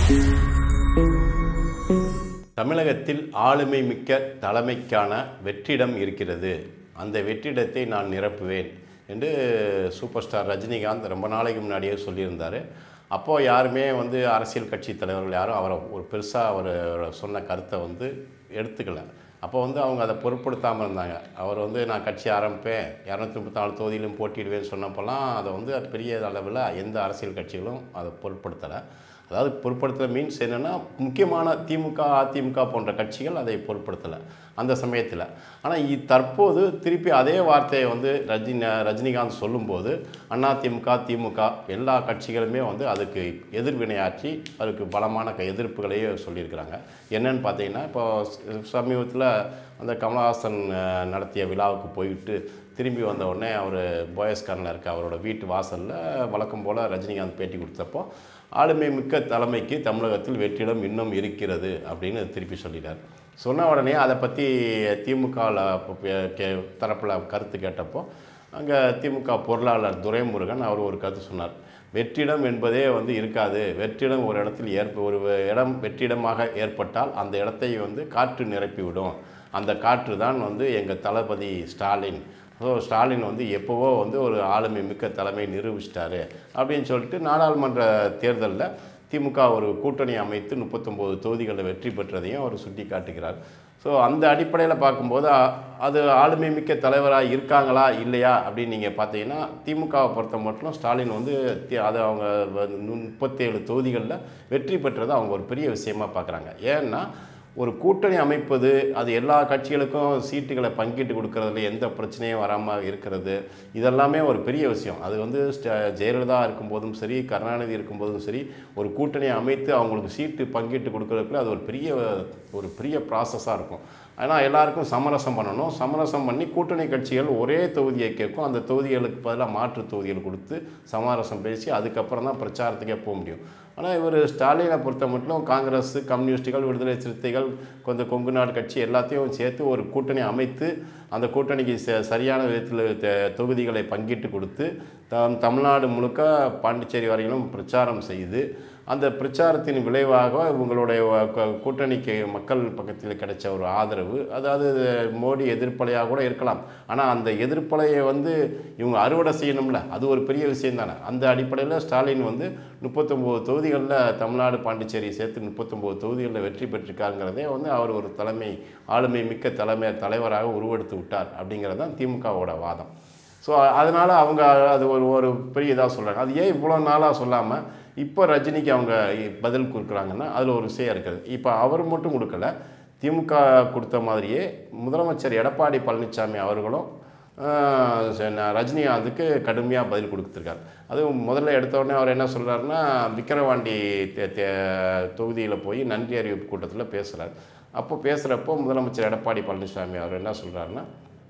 தமிழகத்தில் ஆளுமை மிக்க தலைமைக்கான வெற்றிடம் இருக்கிறது அந்த வெற்றிடத்தை நான் நிரப்புவேன் என்று சூப்பர் ஸ்டார் ரஜினிகாந்த் ரொம்ப நாளைக்கு முன்னாடியே சொல்லியிருந்தார் அப்போது யாருமே வந்து அரசியல் கட்சி தலைவர்கள் யாரும் அவரை ஒரு பெருசாக அவர் சொன்ன கருத்தை வந்து எடுத்துக்கல அப்போ வந்து அவங்க அதை பொருட்படுத்தாமல் இருந்தாங்க அவர் வந்து நான் கட்சி ஆரம்பிப்பேன் இரநூத்தி முப்பத்தி நாலு தொகுதியிலும் போட்டியிடுவேன்னு சொன்னப்போலாம் அதை வந்து பெரிய அளவில் எந்த அரசியல் கட்சிகளும் அதை பொருட்படுத்தலை அதாவது பொருட்படுத்தலை மீன்ஸ் என்னென்னா முக்கியமான திமுக அதிமுக போன்ற கட்சிகள் அதை பொருட்படுத்தலை அந்த சமயத்தில் ஆனால் இ தற்போது திருப்பி அதே வார்த்தையை வந்து ரஜினி ரஜினிகாந்த் சொல்லும்போது அதிமுக திமுக எல்லா கட்சிகளுமே வந்து அதுக்கு எதிர்வினையாற்றி அதுக்கு பலமான க- எதிர்ப்புகளையே சொல்லியிருக்கிறாங்க என்னன்னு பார்த்தீங்கன்னா இப்போ சமீபத்தில் அந்த கமலஹாசன் அஹ், நடத்திய விழாவுக்கு போயிட்டு திரும்பி வந்த உடனே அவர் போயஸ் கார்னில் இருக்க அவரோட வீட்டு வாசலில் வழக்கம் போல் ரஜினிகாந்த் பேட்டி கொடுத்தப்போ ஆளுமை மிக்க தலைமைக்கு தமிழகத்தில் வெற்றிடம் இன்னும் இருக்கிறது அப்படின்னு திருப்பி சொல்லிட்டார் சொன்ன உடனே அதை பற்றி திமுகவில் தரப்பில் கருத்து கேட்டப்போ அங்கே திமுக பொருளாளர் துரைமுருகன் அவர் ஒரு கருத்து சொன்னார் வெற்றிடம் என்பதே வந்து இருக்காது வெற்றிடம் ஒரு இடத்தில் ஏற்ப ஒரு இடம் வெற்றிடமாக ஏற்பட்டால் அந்த இடத்தை வந்து காற்று நிரப்பிவிடும் அந்த காற்று தான் வந்து எங்கள் தளபதி ஸ்டாலின் ஸோ ஸ்டாலின் வந்து எப்போவோ வந்து ஒரு ஆளுமை மிக்க தலைமை நிரூபிச்சிட்டாரு அப்படின்னு சொல்லிட்டு நாடாளுமன்ற தேர்தலில் திமுக ஒரு கூட்டணி அமைத்து முப்பத்தொம்போது தொகுதிகளில் வெற்றி பெற்றதையும் அவர் சுட்டி காட்டுகிறார் ஸோ அந்த அடிப்படையில் பார்க்கும்போது அ- அது ஆளுமை மிக்க தலைவராக இருக்காங்களா இல்லையா அப்படின்னு நீங்கள் பார்த்தீங்கன்னா திமுகவை பொறுத்த மட்டும் ஸ்டாலின் வந்து தி- அது அவங்க வந்து முப்பத்தேழு தொகுதிகளில் வெற்றி பெற்றதை அவங்க ஒரு பெரிய விஷயமா பார்க்குறாங்க ஏன்னா ஒரு கூட்டணி அமைப்பது அது எல்லா கட்சிகளுக்கும் சீட்டுகளை பங்கிட்டு கொடுக்கறதுல எந்த பிரச்சனையும் வராமல் இருக்கிறது இதெல்லாமே ஒரு பெரிய விஷயம் அது வந்து ஸ்ட- ஜெயலலிதா இருக்கும்போதும் சரி கருணாநிதி இருக்கும்போதும் சரி ஒரு கூட்டணியை அமைத்து அவங்களுக்கு சீட்டு பங்கிட்டு கொடுக்கறதுக்குள்ள அது ஒரு பெரிய ஒரு பெரிய ப்ராசஸாக இருக்கும் ஆனால் எல்லாருக்கும் சமரசம் பண்ணணும் சமரசம் பண்ணி கூட்டணி கட்சிகள் ஒரே தொகுதியை கேட்கும் அந்த தொகுதிகளுக்கு பதிலாக மாற்று தொகுதிகள் கொடுத்து சமரசம் பேசி அதுக்கப்புறம் தான் பிரச்சாரத்துக்கே போக முடியும் ஆனால் இவர் ஸ்டாலினை பொறுத்த மட்டும் காங்கிரஸ் கம்யூனிஸ்டுகள் விடுதலை சிறுத்தைகள் கொஞ்சம் கொங்கு நாடு கட்சி எல்லாத்தையும் சேர்த்து ஒரு கூட்டணி அமைத்து அந்த கூட்டணிக்கு ச சரியான விதத்தில் த- தொகுதிகளை பங்கிட்டு கொடுத்து தம் தமிழ்நாடு முழுக்க பாண்டிச்சேரி வரையிலும் பிரச்சாரம் செய்து அந்த பிரச்சாரத்தின் விளைவாக இவங்களுடைய வ- க- கூட்டணிக்கு மக்கள் பக்கத்தில் கிடைச்ச ஒரு ஆதரவு அதாவது மோடி எதிர்ப்பலையாக கூட இருக்கலாம் ஆனால் அந்த எதிர்ப்பலையை வந்து இவங்க அறுவடை செய்யணும்ல அது ஒரு பெரிய விஷயம் தானே அந்த அடிப்படையில் ஸ்டாலின் வந்து முப்பத்தொம்போது தொகுதிகளில் தமிழ்நாடு பாண்டிச்சேரி சேர்த்து முப்பத்தொம்போது தொகுதிகளில் வெற்றி பெற்றிருக்காருங்கிறதே வந்து அவர் ஒரு தலைமை ஆளுமை மிக்க தலைமை தலைவராக உருவெடுத்து விட்டார் அப்படிங்கிறது தான் திமுகவோட வாதம் ஸோ அதனால் அவங்க அது ஒரு ஒரு பெரிய இதாக சொல்கிறாங்க அது ஏன் இவ்வளோ நாளாக சொல்லாமல் இப்போ ரஜினிக்கு அவங்க பதில் கொடுக்குறாங்கன்னா அதில் ஒரு விஷயம் இருக்குது இப்போ அவர் மட்டும் கொடுக்கல திமுக கொடுத்த மாதிரியே முதலமைச்சர் எடப்பாடி பழனிசாமி அவர்களும் ஆஹ், ச- ந- ரஜினிகாந்துக்கு கடுமையாக பதில் கொடுத்துருக்காரு அதுவும் முதல்ல எடுத்த உடனே அவர் என்ன சொல்கிறாருன்னா விக்கிரவாண்டி தே- தே- தொகுதியில் போய் நன்றி அறிவிப்பு கூட்டத்தில் பேசுகிறார் அப்போ பேசுகிறப்போ முதலமைச்சர் எடப்பாடி பழனிசாமி அவர் என்ன சொல்கிறாருன்னா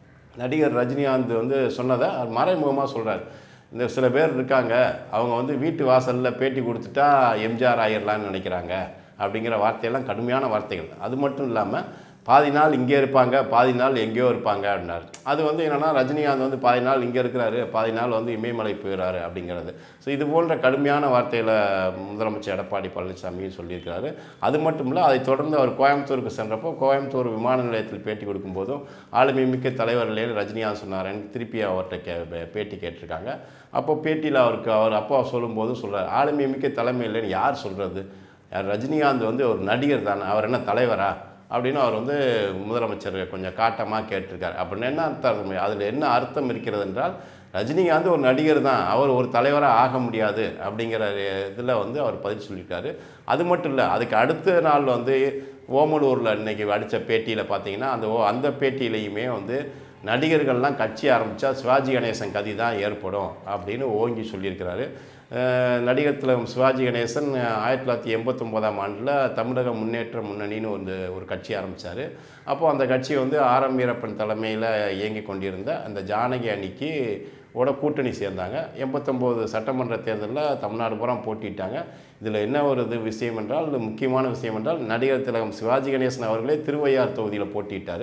நடிகர் ரஜினிகாந்த் வந்து சொன்னதை அவர் மறைமுகமாக சொல்கிறார் இந்த சில பேர் இருக்காங்க அவங்க வந்து வீட்டு வாசலில் பேட்டி கொடுத்துட்டா எம்ஜிஆர் ஆயிடலான்னு நினைக்கிறாங்க அப்படிங்கிற வார்த்தையெல்லாம் கடுமையான வார்த்தைகள் அது மட்டும் இல்லாமல் பாதி நாள் இங்கே இருப்பாங்க பாதி நாள் எங்கேயோ இருப்பாங்க அப்படின்னாரு அது வந்து என்னென்னா ரஜினிகாந்த் வந்து பாதி நாள் இங்கே இருக்கிறாரு பாதி நாள் வந்து இமயமலை போயிடுறாரு அப்படிங்கிறது ஸோ இது போன்ற கடுமையான வார்த்தையில் முதலமைச்சர் எடப்பாடி பழனிசாமி சொல்லியிருக்கிறாரு அது மட்டும் இல்லை அதை தொடர்ந்து அவர் கோயம்புத்தூருக்கு சென்றப்போ கோயம்புத்தூர் விமான நிலையத்தில் பேட்டி கொடுக்கும்போதும் ஆளுமை மிக்க தலைவர் இல்லைன்னு ரஜினிகாந்த் சொன்னாரன்னு திருப்பி அவர்கிட்ட கே பே- பேட்டி கேட்டிருக்காங்க அப்போ பேட்டியில் அவருக்கு அவர் அப்பா சொல்லும்போது சொல்கிறார் ஆளுமை மிக்க தலைமை இல்லைன்னு யார் சொல்கிறது யார் ரஜினிகாந்த் வந்து ஒரு நடிகர் தானே அவர் என்ன தலைவரா அப்படின்னு அவர் வந்து முதலமைச்சர் கொஞ்சம் காட்டமாக கேட்டிருக்காரு அப்படின்னு என்ன அர்த்தம் அதில் என்ன அர்த்தம் இருக்கிறது என்றால் ரஜினிகாந்த் ஒரு நடிகர் தான் அவர் ஒரு தலைவராக ஆக முடியாது அப்படிங்கிற இதில் வந்து அவர் பதில் சொல்லியிருக்காரு அது மட்டும் இல்லை அதுக்கு அடுத்த நாள் வந்து ஓமலூரில் இன்னைக்கு அடித்த பேட்டியில் பார்த்தீங்கன்னா அந்த ஓ அந்த பேட்டியிலையுமே வந்து நடிகர்கள்லாம் கட்சி ஆரம்பித்தா சிவாஜி கணேசன் கதி தான் ஏற்படும் அப்படின்னு ஓங்கி சொல்லியிருக்கிறாரு அஹ் நடிகர் திலகம் சிவாஜி கணேசன் அஹ், ஆயிரத்தி தொள்ளாயிரத்தி எண்பத்தொம்போதாம் ஆண்டில் தமிழக முன்னேற்ற முன்னணின்னு ஒரு ஒரு கட்சி ஆரம்பித்தார் அப்போது அந்த கட்சி வந்து ஆர் எம் வீரப்பன் தலைமையில் இயங்கி கொண்டிருந்த அந்த ஜானகி அணிக்கு ஓட கூட்டணி சேர்ந்தாங்க எண்பத்தொம்போது சட்டமன்ற தேர்தலில் தமிழ்நாடு பூரா போட்டிட்டாங்க இதில் என்ன ஒரு இது விஷயம் என்றால் இது முக்கியமான விஷயம் என்றால் நடிகர் திலகம் சிவாஜி கணேசன் அவர்களே திருவையார் தொகுதியில் போட்டியிட்டார்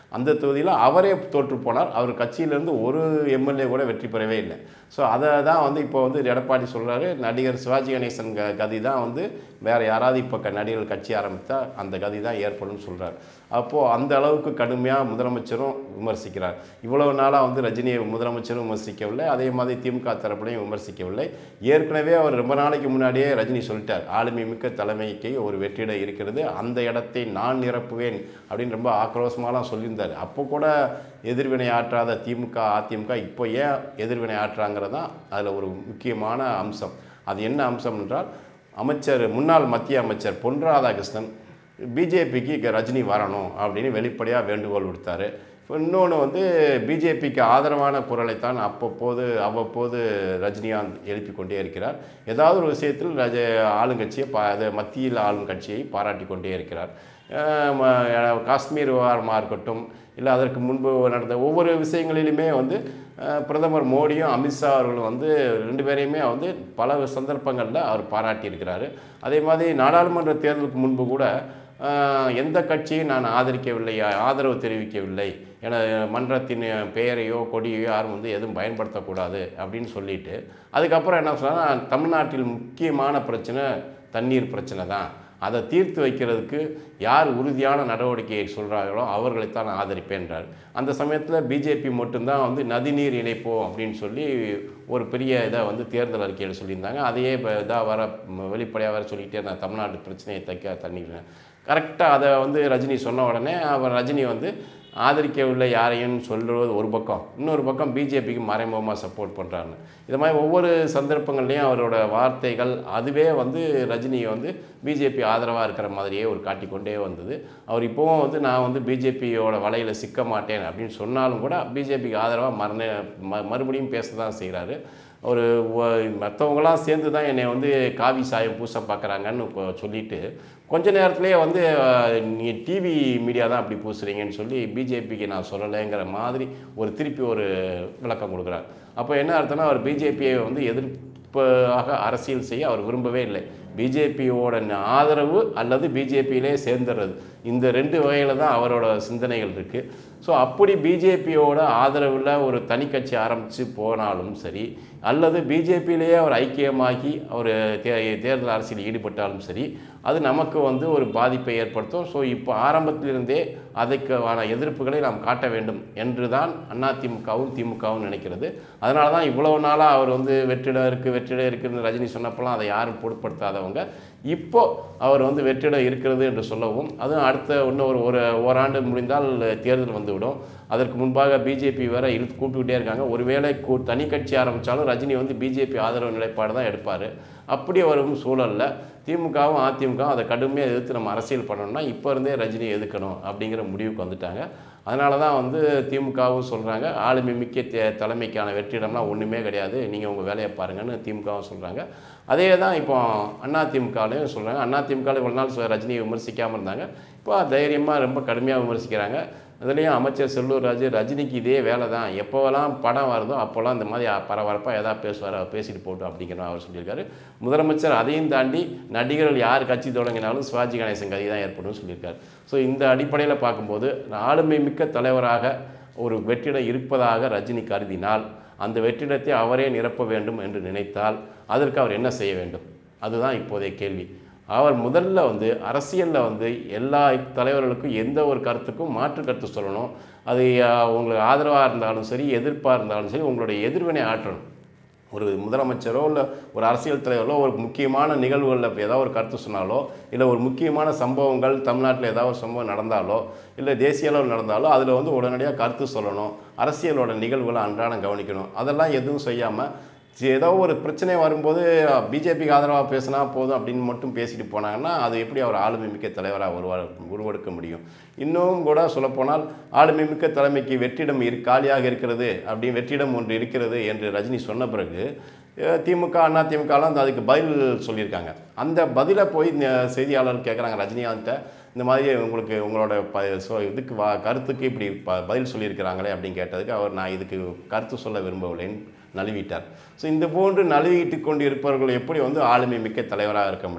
அந்த தொகுதியில் அவரே தோற்று போனார் அவர் கட்சியிலேருந்து ஒரு எம்எல்ஏ கூட வெற்றி பெறவே இல்லை ஸோ அதை தான் வந்து இப்போ வந்து எடப்பாடி சொல்கிறாரு நடிகர் சிவாஜி கணேசன் க கதி தான் வந்து வேறு யாராவது இப்போ க நடிகர்கள் கட்சி ஆரம்பித்தா அந்த கதி தான் ஏற்படும்னு சொல்கிறார் அப்போது அந்த அளவுக்கு கடுமையாக முதலமைச்சரும் விமர்சிக்கிறார் இவ்வளவு நாளாக வந்து ரஜினியை முதலமைச்சரும் விமர்சிக்கவில்லை அதே மாதிரி திமுக தரப்புலையும் விமர்சிக்கவில்லை ஏற்கனவே அவர் ரொம்ப நாளைக்கு முன்னாடியே ரஜினி சொல்லிட்டார் ஆளுமை மிக்க தலைமைக்கு ஒரு வெற்றிட இருக்கிறது அந்த இடத்தை நான் நிரப்புவேன் அப்படின்னு ரொம்ப ஆக்ரோஷமாலாம் சொல்லியிருந்தார் அப்போ கூட எதிர்வினை ஆற்றாத திமுக அதிமுக இப்போ ஏன் எதிர்வினை ஆற்றுறாங்கிறது தான் அதில் ஒரு முக்கியமான அம்சம் அது என்ன அம்சம் என்றால் அமைச்சர் முன்னாள் மத்திய அமைச்சர் பொன் ராதாகிருஷ்ணன் பிஜேபிக்கு ரஜினி வரணும் அப்படின்னு வெளிப்படையாக வேண்டுகோள் விடுத்தார் இன்னொன்று வந்து பிஜேபிக்கு ஆதரவான குரலைத்தான் அப்பப்போது அவ்வப்போது ரஜினிகாந்த் எழுப்பி கொண்டே இருக்கிறார் ஏதாவது ஒரு விஷயத்தில் ரஜ ஆளுங்கட்சியை பா அது மத்தியில் ஆளும் கட்சியை பாராட்டி கொண்டே இருக்கிறார் அஹ் ம- காஷ்மீர் விவகாரமாக இருக்கட்டும் இல்லை அதற்கு முன்பு நடந்த ஒவ்வொரு விஷயங்களிலுமே வந்து அஹ், பிரதமர் மோடியும் அமித்ஷா அவர்களும் வந்து ரெண்டு பேரையுமே வந்து பல சந்தர்ப்பங்களில் அவர் பாராட்டியிருக்கிறாரு அதே மாதிரி நாடாளுமன்ற தேர்தலுக்கு முன்பு கூட அஹ், எந்த கட்சியும் நான் ஆதரிக்கவில்லை ஆதரவு தெரிவிக்கவில்லை என மன்றத்தின் பெயரையோ கொடியோ யாரும் வந்து எதுவும் பயன்படுத்தக்கூடாது அப்படின்னு சொல்லிட்டு அதுக்கப்புறம் என்ன சொன்னால் தமிழ்நாட்டில் முக்கியமான பிரச்சனை தண்ணீர் பிரச்சனை தான் அதை தீர்த்து வைக்கிறதுக்கு யார் உறுதியான நடவடிக்கையை சொல்கிறார்களோ அவர்களைத்தான் நான் ஆதரிப்பேன்றார் அந்த சமயத்தில் பிஜேபி மட்டும்தான் வந்து நதிநீர் இணைப்போம் அப்படின்னு சொல்லி ஒரு பெரிய இதை வந்து தேர்தல் அறிக்கையில் சொல்லியிருந்தாங்க அதையே இப்போ இதாக வர வெளிப்படையாக வர சொல்லிக்கிட்டே நான் தமிழ்நாட்டு பிரச்சனையை தைக்க தண்ணீர் கரெக்டாக அதை வந்து ரஜினி சொன்ன உடனே அவர் ரஜினி வந்து ஆதரிக்கவில்லை யாரையும் சொல்கிறது ஒரு பக்கம் இன்னொரு பக்கம் பிஜேபிக்கு மறைமுகமாக சப்போர்ட் பண்ணுறாருன்னு இது மாதிரி ஒவ்வொரு சந்தர்ப்பங்கள்லையும் அவரோட வார்த்தைகள் அதுவே வந்து ரஜினியை வந்து பிஜேபி ஆதரவாக இருக்கிற மாதிரியே ஒரு காட்டிக்கொண்டே வந்தது அவர் இப்போவும் வந்து நான் வந்து பிஜேபியோட வலையில் சிக்க மாட்டேன் அப்படின்னு சொன்னாலும் கூட பிஜேபிக்கு ஆதரவாக மறுந ம மறுபடியும் பேச தான் செய்கிறாரு ஒரு மற்றவங்களாம் சேர்ந்து தான் என்னை வந்து காவி சாயம் பூச பார்க்குறாங்கன்னு கொ- சொல்லிட்டு கொஞ்ச நேரத்திலேயே வந்து அஹ், நீ டிவி மீடியா தான் அப்படி பூசுறீங்கன்னு சொல்லி பிஜேபிக்கு நான் சொல்லலைங்கிற மாதிரி ஒரு திருப்பி ஒரு விளக்கம் கொடுக்குறார் அப்போ என்ன அர்த்தம்னா அவர் பிஜேபியை வந்து எதிர்ப்பாக அரசியல் செய்ய அவர் விரும்பவே இல்லை பிஜேபியோட ஆதரவு அல்லது பிஜேபியிலே சேர்ந்துடுறது இந்த ரெண்டு வகையில் தான் அவரோட சிந்தனைகள் இருக்குது ஸோ அப்படி பிஜேபியோட ஆதரவில் ஒரு தனி கட்சி ஆரம்பித்து போனாலும் சரி அல்லது பிஜேபியிலேயே அவர் ஐக்கியமாகி அவர் தே தேர்தல் அரசியல் ஈடுபட்டாலும் சரி அது நமக்கு வந்து ஒரு பாதிப்பை ஏற்படுத்தும் ஸோ இப்போ ஆரம்பத்திலிருந்தே அதுக்கான எதிர்ப்புகளை நாம் காட்ட வேண்டும் என்று தான் அதிமுகவும் திமுகவும் நினைக்கிறது அதனால தான் இவ்வளவு நாளாக அவர் வந்து வெற்றிடம் இருக்குது வெற்றிடம் இருக்குதுன்னு ரஜினி சொன்னப்பெல்லாம் அதை யாரும் பொருட்படுத்தாதவங்க இப்போ அவர் வந்து வெற்றிடம் இருக்கிறது என்று சொல்லவும் அதுவும் அடுத்த இன்னும் ஒரு ஒரு ஓராண்டு முடிந்தால் தேர்தல் வந்துவிடும் அதற்கு முன்பாக பிஜேபி வேற இழுத்து கூப்பிட்டுக்கிட்டே இருக்காங்க ஒருவேளை கூ தனி கட்சி ஆரம்பித்தாலும் ரஜினி வந்து பிஜேபி ஆதரவு நிலைப்பாடு தான் எடுப்பார் அப்படி வரும் சூழலில் திமுகவும் அதிமுகவும் அதை கடுமையாக எதிர்த்து நம்ம அரசியல் பண்ணணும்னா இப்போ இருந்தே ரஜினி எதுக்கணும் அப்படிங்கிற முடிவுக்கு வந்துட்டாங்க அதனால தான் வந்து திமுகவும் சொல்கிறாங்க ஆளுமை மிக்க தே தலைமைக்கான வெற்றிடம்லாம் ஒன்றுமே கிடையாது நீங்கள் உங்கள் வேலையை பாருங்கன்னு திமுகவும் சொல்கிறாங்க அதே தான் இப்போ அண்ணா திமுகலையும் சொல்கிறாங்க அண்ணா திமுகவில் இவ்வளோ நாள் சொ- ரஜினியை விமர்சிக்காமல் இருந்தாங்க இப்போ தைரியமாக ரொம்ப கடுமையாக விமர்சிக்கிறாங்க அதுலேயும் அமைச்சர் செல்லூர் ராஜு ரஜினிக்கு இதே வேலை தான் எப்போவெல்லாம் படம் வருதோ அப்போல்லாம் இந்த மாதிரி பரபரப்பாக எதாவது பேசுவார் அவர் பேசிட்டு போட்டோம் அப்படிங்கிற அவர் சொல்லியிருக்காரு முதலமைச்சர் அதையும் தாண்டி நடிகர்கள் யார் கட்சி தொடங்கினாலும் சிவாஜி கணேசன் கதை தான் ஏற்படும் சொல்லியிருக்காரு ஸோ இந்த அடிப்படையில் பார்க்கும்போது ஆளுமை மிக்க தலைவராக ஒரு வெற்றிடம் இருப்பதாக ரஜினி கருதினால் அந்த வெற்றிடத்தை அவரே நிரப்ப வேண்டும் என்று நினைத்தால் அதற்கு அவர் என்ன செய்ய வேண்டும் அதுதான் இப்போதைய கேள்வி அவர் முதல்ல வந்து அரசியலில் வந்து எல்லா தலைவர்களுக்கும் எந்த ஒரு கருத்துக்கும் மாற்று கருத்து சொல்லணும் அது அஹ், உங்களுக்கு ஆதரவாக இருந்தாலும் சரி எதிர்ப்பாக இருந்தாலும் சரி உங்களுடைய எதிர்வினை ஆற்றணும் ஒரு முதலமைச்சரோ இல்லை ஒரு அரசியல் தலைவரோ ஒரு முக்கியமான நிகழ்வுகளில் இப்போ ஏதாவது ஒரு கருத்து சொன்னாலோ இல்லை ஒரு முக்கியமான சம்பவங்கள் தமிழ்நாட்டில் ஏதாவது ஒரு சம்பவம் நடந்தாலோ இல்லை தேசிய அளவில் நடந்தாலோ அதில் வந்து உடனடியாக கருத்து சொல்லணும் அரசியலோட நிகழ்வுகளை அன்றாடம் கவனிக்கணும் அதெல்லாம் எதுவும் செய்யாமல் ஏதோ ஒரு பிரச்சனை வரும்போது பிஜேபிக்கு ஆதரவாக பேசினா போதும் அப்படின்னு மட்டும் பேசிட்டு போனாங்கன்னா அது எப்படி அவர் ஆளுமை மிக்க தலைவராக உருவா உருவெடுக்க முடியும் இன்னும் கூட சொல்லப்போனால் ஆளுமை மிக்க தலைமைக்கு வெற்றிடம் இரு காலியாக இருக்கிறது அப்படி வெற்றிடம் ஒன்று இருக்கிறது என்று ரஜினி சொன்ன பிறகு அஹ், திமுக அண்ணா திமுகலாம் அந்த அதுக்கு பதில் சொல்லியிருக்காங்க அந்த பதிலை போய் இந்த செய்தியாளர் கேட்குறாங்க ரஜினிகாந்தை இந்த மாதிரி உங்களுக்கு உங்களோட ப சொ இதுக்கு வா கருத்துக்கு இப்படி ப பதில் சொல்லியிருக்கிறாங்களே அப்படின்னு கேட்டதுக்கு அவர் நான் இதுக்கு கருத்து சொல்ல விரும்பவில்லைன்னு நழுவிட்டார் ஸோ இந்த போன்று நழுவிட்டு கொண்டு இருப்பவர்கள் எப்படி வந்து ஆளுமை மிக்க தலைவராக இருக்க முடியும்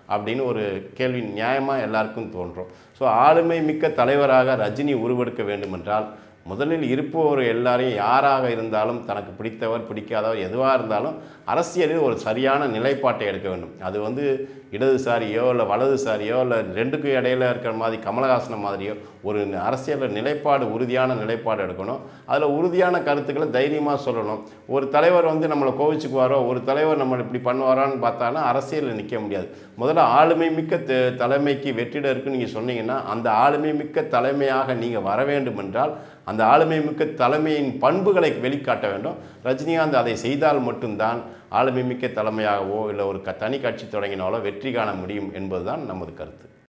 அப்படின்னு ஒரு கேள்வி நியாயமாக எல்லாருக்கும் தோன்றும் ஸோ ஆளுமை மிக்க தலைவராக ரஜினி உருவெடுக்க வேண்டுமென்றால் முதலில் இருப்பவர் எல்லாரையும் யாராக இருந்தாலும் தனக்கு பிடித்தவர் பிடிக்காதவர் எதுவாக இருந்தாலும் அரசியலில் ஒரு சரியான நிலைப்பாட்டை எடுக்க வேண்டும் அது வந்து இடதுசாரியோ இல்லை வலதுசாரியோ இல்லை ரெண்டுக்கும் இடையில இருக்கிற மாதிரி கமலஹாசன மாதிரியோ ஒரு அரசியலில் நிலைப்பாடு உறுதியான நிலைப்பாடு எடுக்கணும் அதில் உறுதியான கருத்துக்களை தைரியமாக சொல்லணும் ஒரு தலைவர் வந்து நம்மளை கோவிச்சுக்குவாரோ ஒரு தலைவர் நம்மளை இப்படி பண்ணுவாரான்னு பார்த்தானா அரசியலில் நிற்க முடியாது முதல்ல ஆளுமை மிக்க த- தலைமைக்கு வெற்றிடம் இருக்குன்னு நீங்கள் சொன்னீங்கன்னா அந்த ஆளுமை மிக்க தலைமையாக நீங்கள் வர வேண்டும் என்றால் அந்த ஆளுமை மிக்க தலைமையின் பண்புகளை வெளிக்காட்ட வேண்டும் ரஜினிகாந்த் அதை செய்தால் மட்டும்தான் ஆளுமை மிக்க தலைமையாகவோ இல்லை ஒரு க தனி கட்சி தொடங்கினாலோ வெற்றி காண முடியும் என்பதுதான் நமது கருத்து